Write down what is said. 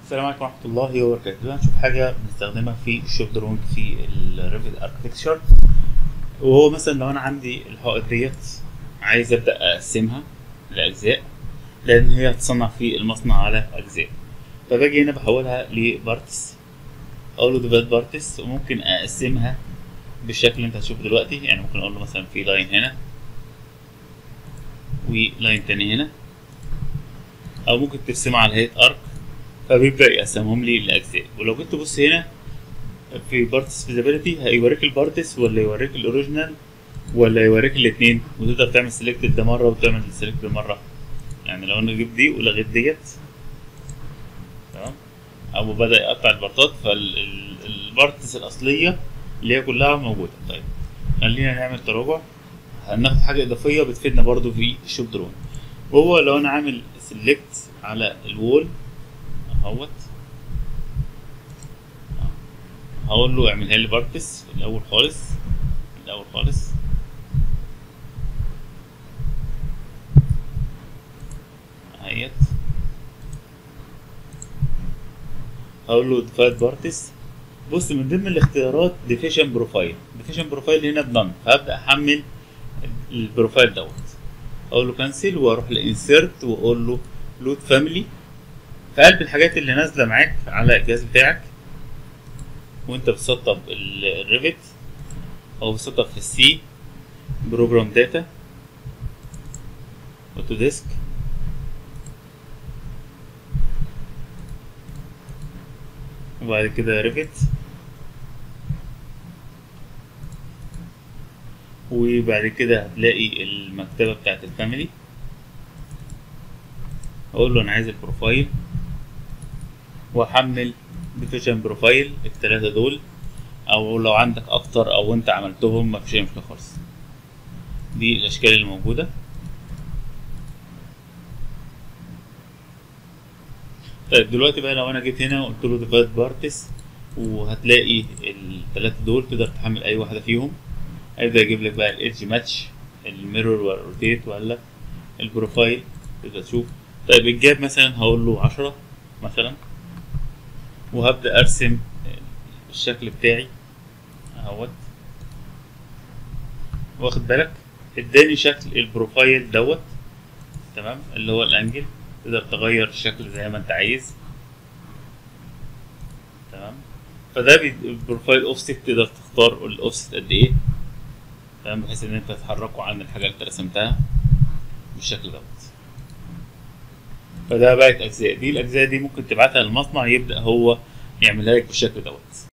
السلام عليكم ورحمة الله وبركاته دلوقتي هنشوف حاجة بنستخدمها في الشوب دروينج في الريفت اركتكتشر وهو مثلا لو أنا عندي الحائط ديت عايز أبدأ أقسمها لأجزاء لأن هي هتصنع في المصنع على أجزاء فباجي هنا بحولها لبارتس أقول له ديفايد بارتس وممكن أقسمها بالشكل اللي أنت هتشوفه دلوقتي يعني ممكن أقول له مثلا في لاين هنا ولاين تاني هنا أو ممكن ترسمها على هيئة أرك فبيبدأ يقسمهم لي لأجزاء ولو جيت تبص هنا في بارتس فيزابيلتي هيوريك البارتس ولا يوريك الأوريجينال ولا يوريك الاتنين وتقدر تعمل سيلكت ده مرة وتعمل سيلكت مرة يعني لو أنا جبت دي ولغيت ديت تمام أو بدأ يقطع البارتات فالبارتس الأصلية اللي هي كلها موجودة طيب خلينا نعمل تراجع هناخد حاجة إضافية بتفيدنا برضو في الشوب درون وهو لو أنا عامل سيلكت على الوول اهوت هقول له اعملها لي بارتس الاول خالص الاول خالص اهيت هقول له ديفايد بارتس بص من ضمن الاختيارات ديفيشن بروفايل ديفيشن بروفايل هنا بنان فهبدا احمل البروفايل دوت اقول له كانسل واروح لانسيرت واقول له لود فاميلي في قلب الحاجات اللي نازله معاك على الجهاز بتاعك وانت بتسطب الريفت او بتسطب في السي بروجرام داتا اوتوديسك وبعد كده ريفت وبعد كده هتلاقي المكتبة بتاعت الفاميلي اقول له انا عايز البروفايل واحمل ديفيجن بروفايل التلاتة دول او لو عندك اكتر او انت عملتهم مفيش اي مشكلة خالص دي الاشكال اللي موجودة طيب دلوقتي بقى لو انا جيت هنا وقلت له ديفايد بارتس وهتلاقي التلاتة دول تقدر تحمل اي واحدة فيهم هيبدأ يجيب لك بقى الايدج ماتش الميرور والروتيت ولا البروفايل تقدر تشوف طيب الجاب مثلا هقول له عشرة مثلا وهبدأ أرسم الشكل بتاعي اهوت واخد بالك اداني شكل البروفايل دوت تمام اللي هو الانجل تقدر تغير الشكل زي ما انت عايز تمام فده البروفايل اوفست تقدر تختار الاوفست قد ايه تمام بحيث ان انت تحركه عن الحاجه اللي انت رسمتها بالشكل دوت فده بقت اجزاء دي الاجزاء دي ممكن تبعتها للمصنع يبدا هو يعملها لك بالشكل دوت